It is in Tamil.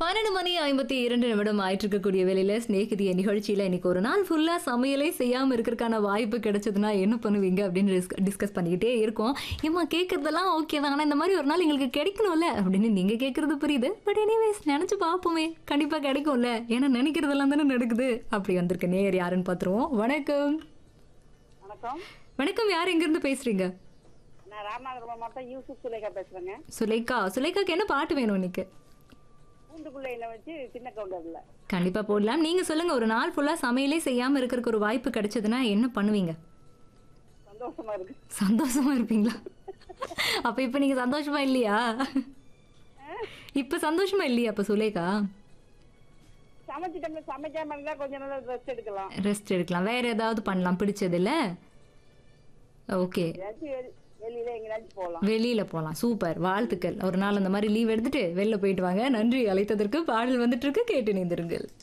பன்னெண்டு மணி ஐம்பத்தி இரண்டு நிமிடம் ஆயிட்டு இருக்கக்கூடிய வேலையில ஸ்நேகிதிய நிகழ்ச்சியில இன்னைக்கு ஒரு நாள் ஃபுல்லா சமையலே செய்யாம இருக்கிறதுக்கான வாய்ப்பு கிடைச்சதுன்னா என்ன பண்ணுவீங்க அப்படின்னு டிஸ்கஸ் பண்ணிக்கிட்டே இருக்கோம் ஏமா கேட்கறதெல்லாம் ஓகே தான் ஆனா இந்த மாதிரி ஒரு நாள் எங்களுக்கு கிடைக்கணும்ல அப்படின்னு நீங்க கேட்கறது புரியுது பட் எனிவேஸ் நினைச்சு பார்ப்போமே கண்டிப்பா கிடைக்கும்ல ஏன்னா நினைக்கிறதெல்லாம் தானே நடக்குது அப்படி வந்திருக்க நேயர் யாருன்னு பார்த்துருவோம் வணக்கம் வணக்கம் வணக்கம் யார் எங்க இருந்து பேசுறீங்க நான் ராமநாதபுரம் மாவட்டம் யூசுப் சுலேகா பேசுறேங்க சுலேகா சுலேகாக்கு என்ன பாட்டு வேணும் இன்னைக்கு பூண்டுக்குள்ள என்ன வச்சு சின்ன கவுண்டர்ல கண்டிப்பா போடலாம் நீங்க சொல்லுங்க ஒரு நாள் ஃபுல்லா சமையலே செய்யாம இருக்கிறதுக்கு ஒரு வாய்ப்பு கிடைச்சதுன்னா என்ன பண்ணுவீங்க சந்தோஷமா இருக்கு சந்தோஷமா இருப்பீங்களா அப்ப இப்ப நீங்க சந்தோஷமா இல்லையா இப்ப சந்தோஷமா இல்லையா அப்ப சுலேகா சமைச்சிட்டோம்ல சமைக்காம இருந்தா கொஞ்ச நேரம் ரெஸ்ட் எடுக்கலாம் ரெஸ்ட் எடுக்கலாம் வேற ஏதாவது பண்ணலாம் பிடிச்சது இல்ல ஓகே ஏதாச்சும் வெளி- வெளியில எங்கேயாச்சும் போகலாம் வெளியில போலாம் சூப்பர் வாழ்த்துக்கள் ஒரு நாள் அந்த மாதிரி லீவ் எடுத்துட்டு வெளில போயிட்டு வாங்க நன்றி அழைத்ததற்கு பாடல் வந்துட்டு இருக்கு கேட்டு நீந்திருங்கள்